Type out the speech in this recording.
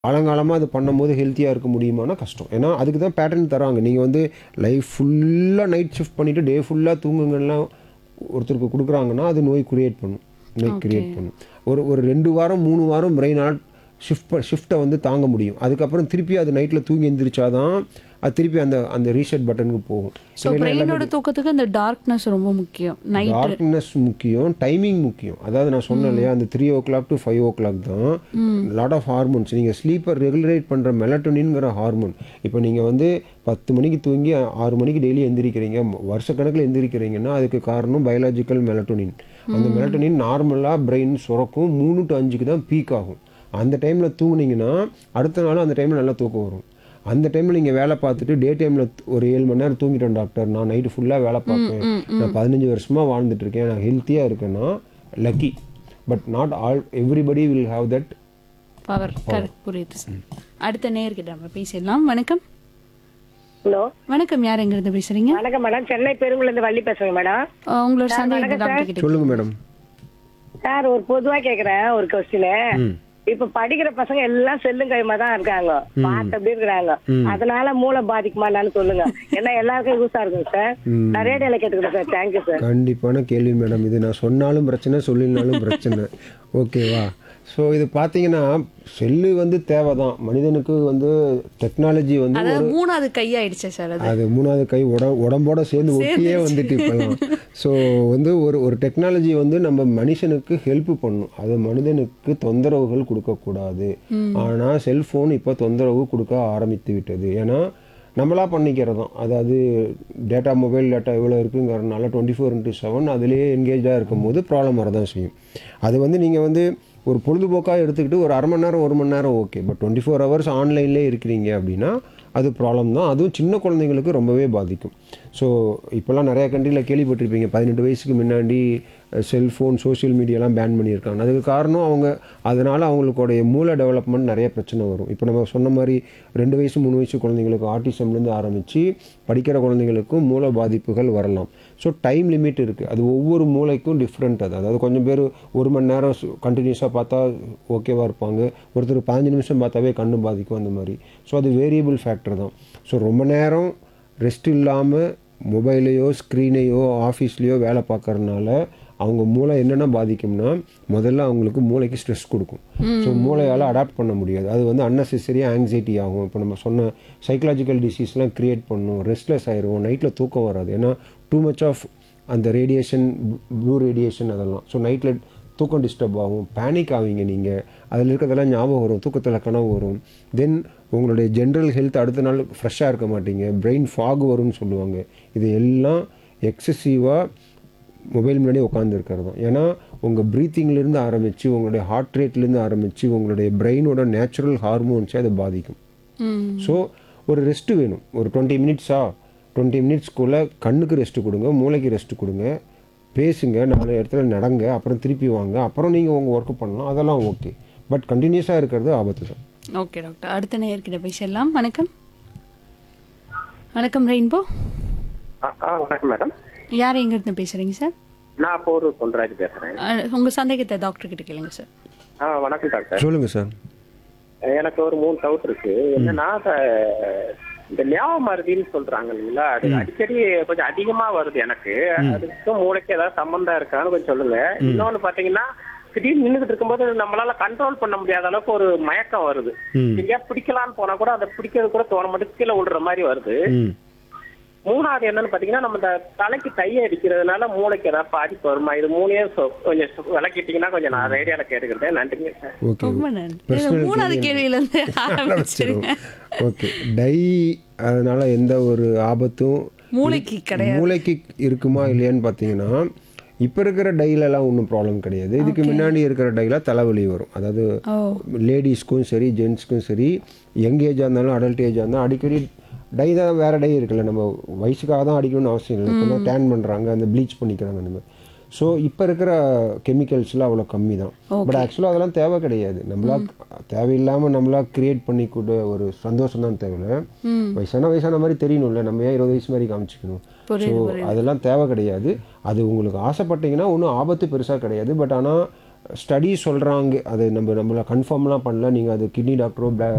காலங்காலமாக அது பண்ணும்போது ஹெல்த்தியாக இருக்க முடியுமானா கஷ்டம் ஏன்னா அதுக்கு தான் பேட்டர்ன் தராங்க நீங்கள் வந்து லைஃப் ஃபுல்லாக நைட் ஷிஃப்ட் பண்ணிவிட்டு டே ஃபுல்லாக தூங்குங்கலாம் ஒருத்தருக்கு கொடுக்குறாங்கன்னா அது நோய் கிரியேட் பண்ணும் நோய் கிரியேட் பண்ணும் ஒரு ஒரு ரெண்டு வாரம் மூணு வாரம் பிரெயினால் ஷிஃப்ட் ஷிஃப்ட்டை வந்து தாங்க முடியும் அதுக்கப்புறம் திருப்பி அது நைட்டில் தூங்கி எந்திரிச்சாதான் அது திருப்பி அந்த அந்த ரீசெட் பட்டனுக்கு போகும் ஸோ பிரெயினோட தூக்கத்துக்கு இந்த டார்க்னஸ் ரொம்ப முக்கியம் நைட் டார்க்னஸ் முக்கியம் டைமிங் முக்கியம் அதாவது நான் சொன்னேன் இல்லையா அந்த three o'clock to five o'clock தான் லாட் ஆஃப் ஹார்மோன்ஸ் நீங்கள் ஸ்லீப்பர் ரெகுலேட் பண்ணுற மெலட்டோனின்ங்கிற ஹார்மோன் இப்போ நீங்கள் வந்து பத்து மணிக்கு தூங்கி ஆறு மணிக்கு டெய்லி எந்திரிக்கிறீங்க வருஷக்கணக்கில் எந்திரிக்கிறீங்கன்னா அதுக்கு காரணம் பயாலஜிக்கல் மெலட்டோனின் அந்த மெலட்டோனின் நார்மலாக பிரெயின் சுரக்கும் மூணு டு அஞ்சுக்கு தான் பீக் ஆகும் அந்த டைமில் தூங்குனீங்கன்னா அடுத்த நாள் அந்த டைமில் நல்லா தூக்கம் வரும் அந்த டைமில் நீங்கள் வேலை பார்த்துட்டு டே டைமில் ஒரு ஏழு மணி நேரம் தூங்கிட்டேன் டாக்டர் நான் நைட்டு ஃபுல்லாக வேலை பார்ப்பேன் நான் பதினஞ்சு வருஷமாக வாழ்ந்துட்டு இருக்கேன் நான் ஹெல்த்தியாக இருக்கேன்னா lucky but not all everybody will have that power correct புரியுது சார் அடுத்த நேர்கிட்ட நம்ம பேசிடலாம் வணக்கம் ஹலோ வணக்கம் யார் எங்கிருந்து பேசுறீங்க வணக்கம் மேடம் சென்னை பெருங்குலேருந்து வள்ளி பேசுறேன் மேடம் அஹ் உங்களோட சந்தேகம் டாக்டர் கிட்ட சொல்லுங்கள் மேடம் சார் ஒரு பொதுவா கேக்குறேன் ஒரு கொஸ்டின் ம் இப்ப படிக்கிற பசங்க எல்லாம் செல்லும் கைமா தான் இருக்காங்க பார்த்து அப்படி இருக்கிறாங்க அதனால மூளை பாதிக்குமான்னு சொல்லுங்க ஏன்னா எல்லாருக்கும் யூஸா இருக்கும் சார் நான் ரேடியோல கேட்டுக்கிறேன் சார் தேங்க்யூ சார் கண்டிப்பான கேள்வி மேடம் இது நான் சொன்னாலும் பிரச்சனை சொல்லினாலும் பிரச்சனை ஓகேவா ஸோ இது பார்த்தீங்கன்னா செல்லு வந்து தேவை தான் மனிதனுக்கு வந்து டெக்னாலஜி வந்து அதாவது மூணாவது கையாயிடுச்சு சார் அது அது மூணாவது கை உட உடம்போட சேர்ந்து ஒட்டியே வந்துட்டு இப்போலாம் ஸோ வந்து ஒரு ஒரு டெக்னாலஜி வந்து நம்ம மனுஷனுக்கு ஹெல்ப் பண்ணும் அது மனிதனுக்கு தொந்தரவுகள் கொடுக்கக்கூடாது ஆனால் செல்ஃபோன் இப்போ தொந்தரவு கொடுக்க ஆரம்பித்து விட்டது ஏன்னா நம்மளா பண்ணிக்கிறதும் அதாவது டேட்டா மொபைல் டேட்டா எவ்வளோ இருக்குங்கிறதுனால டுவெண்ட்டி ஃபோர் இன்ட்டு செவன் அதுலேயே என்கேஜாக இருக்கும்போது ப்ராப்ளம் வரதான் செய்யும் அது வந்து நீங்கள் வந்து ஒரு பொழுதுபோக்காக எடுத்துக்கிட்டு ஒரு அரை மணி நேரம் ஒரு மணி நேரம் okay but twenty four hours ஆன்லைன்லேயே இருக்கிறீங்க அப்படின்னா அது ப்ராப்ளம் தான் அதுவும் சின்ன குழந்தைங்களுக்கு ரொம்பவே பாதிக்கும் ஸோ இப்போல்லாம் நிறைய கண்ட்ரியில் கேள்விப்பட்டிருப்பீங்க பதினெட்டு வயசுக்கு முன்னாடி செல்ஃபோன் சோஷியல் மீடியாலாம் பேன் பண்ணியிருக்காங்க அதுக்கு காரணம் அவங்க அதனால் அவங்களுடைய மூளை டெவலப்மெண்ட் நிறைய பிரச்சனை வரும் இப்போ நம்ம சொன்ன மாதிரி ரெண்டு வயசு மூணு வயசு குழந்தைங்களுக்கு ஆட்டிசம்லேருந்து ஆரம்பித்து படிக்கிற குழந்தைங்களுக்கும் மூளை பாதிப்புகள் வரலாம் ஸோ டைம் லிமிட் இருக்குது அது ஒவ்வொரு மூளைக்கும் டிஃப்ரெண்ட் அது அதாவது கொஞ்சம் பேர் ஒரு மணி நேரம் கண்டினியூஸாக பார்த்தா ஓகேவாக இருப்பாங்க ஒருத்தர் பதினஞ்சு நிமிஷம் பார்த்தாவே கண்ணு பாதிக்கும் அந்த மாதிரி ஸோ அது வேரியபிள் ஃபேக்டர் தான் ஸோ ரொம்ப நேரம் ரெஸ்ட் இல்லாமல் மொபைலையோ ஸ்க்ரீனையோ ஆஃபீஸ்லேயோ வேலை பார்க்கறதுனால அவங்க மூளை என்னென்ன பாதிக்கும்னா முதல்ல அவங்களுக்கு மூளைக்கு ஸ்ட்ரெஸ் கொடுக்கும் ஸோ மூளையால் அடாப்ட் பண்ண முடியாது அது வந்து அன்னெசரியாக ஆங்ஸைட்டி ஆகும் இப்போ நம்ம சொன்ன சைக்கலாஜிக்கல் டிசீஸ்லாம் க்ரியேட் பண்ணும் ரெஸ்ட்லெஸ் ஆயிரும் நைட்டில் தூக்கம் வராது ஏன்னா டூ மச் ஆஃப் அந்த ரேடியேஷன் ப்ளூ ரேடியேஷன் அதெல்லாம் ஸோ நைட்டில் தூக்கம் டிஸ்டர்ப் ஆகும் பேனிக் ஆவீங்க நீங்கள் அதில் இருக்கிறதெல்லாம் ஞாபகம் வரும் தூக்கத்தில் கனவு வரும் தென் உங்களுடைய ஜென்ரல் ஹெல்த் அடுத்த நாள் ஃப்ரெஷ்ஷாக இருக்க மாட்டீங்க பிரெயின் ஃபாக் வரும்னு சொல்லுவாங்க இது எல்லாம் எக்ஸசிவாக மொபைல் முன்னாடி உட்காந்து இருக்கிறது தான் ஏன்னா உங்கள் ப்ரீத்திங்லேருந்து ஆரம்பித்து உங்களுடைய ஹார்ட் ரேட்லேருந்து ஆரம்பித்து உங்களுடைய பிரெயினோட நேச்சுரல் ஹார்மோன்ஸே அதை பாதிக்கும் ம் ஸோ ஒரு ரெஸ்ட்டு வேணும் ஒரு டுவெண்ட்டி மினிட்ஸா டுவெண்ட்டி மினிட்ஸ்க்குள்ளே கண்ணுக்கு ரெஸ்ட்டு கொடுங்க மூளைக்கு ரெஸ்ட்டு கொடுங்க பேசுங்க நாலு இடத்துல நடங்க அப்புறம் திருப்பி வாங்க அப்புறம் நீங்கள் உங்கள் ஒர்க்கு பண்ணலாம் அதெல்லாம் ஓகே பட் கண்டினியூஸாக இருக்கிறது ஆபத்து தான் ஓகே டாக்டர் அடுத்த நேர்கிட்ட பேசிடலாம் வணக்கம் வணக்கம் ரெயின்போ ஆ ஆ, வணக்கம் மேடம் யார் எங்கிருந்து பேசுறீங்க சார் நான் போர் பொன்ராஜ் பேசுறேன் அஹ் உங்க சந்தேகத்தை டாக்டர் கிட்ட கேளுங்க சார் ஆ வணக்கம் டாக்டர் சொல்லுங்கள் சார் எனக்கு ஒரு மூணு டவுட் இருக்கு என்னன்னா இந்த- இந்த ஞாபக மருதின்னு சொல்றாங்க இல்லைங்களா அது அடிக்கடி கொஞ்சம் அதிகமா வருது எனக்கு அதுக்கும் மூளைக்கு ஏதாவது சம்பந்தம் இருக்கான்னு கொஞ்சம் சொல்லுங்க இன்னொன்னு பாத்தீங்கன்னா திடீர்னு நின்றுட்டு இருக்கும்போது நம்மளால கண்ட்ரோல் பண்ண முடியாத அளவுக்கு ஒரு மயக்கம் வருது ம். எங்கேயா பிடிக்கலாம்னு போனா கூட அதை பிடிக்கிறது கூட தோண மாட்டேங்குது கீழே விடுற மாதிரி வருது ம் மூணாவது என்னன்னு பாத்தீங்கன்னா நம்ம இந்த தலைக்கு கையை அடிக்கிறதுனால மூளைக்கு ஏதாவது பாதிப்பு வருமா இது மூணையே சொ- கொஞ்சம் சொ- விளக்கிட்டீங்கன்னா கொஞ்சம் நான் ரேடியோல கேட்டுக்கிறேன் நன்றிங்க சார் ஓகே ரொம்ப நன்றி Personal இது மூணாவது கேள்வி கேள்வியில இருந்து ஆரம்பிச்சிருங்க ஓகே டை அதனால எந்த ஒரு ஆபத்தும் மூளைக்கு கிடையாது மூளைக்கு இருக்குமா இல்லையான்னு பார்த்தீங்கன்னா இப்போ இருக்கிற டைலெல்லாம் ஒன்றும் ப்ராப்ளம் கிடையாது இதுக்கு முன்னாடி இருக்கிற டைல தலைவலி வரும் அதாவது ஓ லேடிஸ்க்கும் சரி ஜென்ஸ்க்கும் சரி யங் ஏஜாக இருந்தாலும் அடல்ட் ஏஜாக இருந்தாலும் அடிக்கடி டை தான் வேறு டை இருக்குல்ல நம்ம வயசுக்காக தான் அடிக்கணும்னு அவசியம் இல்லை இப்போ தான் டேன் பண்ணுறாங்க அந்த ப்ளீச் பண்ணிக்கிறாங்க அந்த மாதிரி ஸோ இப்போ இருக்கிற கெமிக்கல்ஸ்லாம் அவ்வளோ கம்மி தான் பட் ஆக்சுவலாக அதெல்லாம் தேவை கிடையாது நம்மளா தேவையில்லாமல் நம்மளா கிரியேட் பண்ணி கூட ஒரு சந்தோஷம் தான் தேவை வயசான வயசான மாதிரி தெரியணும்ல நம்ம ஏன் இருபது வயசு மாதிரி காமிச்சிக்கணும் ஸோ அதெல்லாம் தேவை கிடையாது அது உங்களுக்கு ஆசைப்பட்டீங்கன்னா ஒன்றும் ஆபத்து பெருசாக கிடையாது பட் ஆனால் ஸ்டடி சொல்கிறாங்க அது நம்ம நம்மள கன்ஃபார்ம்லாம் பண்ணல நீங்கள் அது கிட்னி டாக்டரோ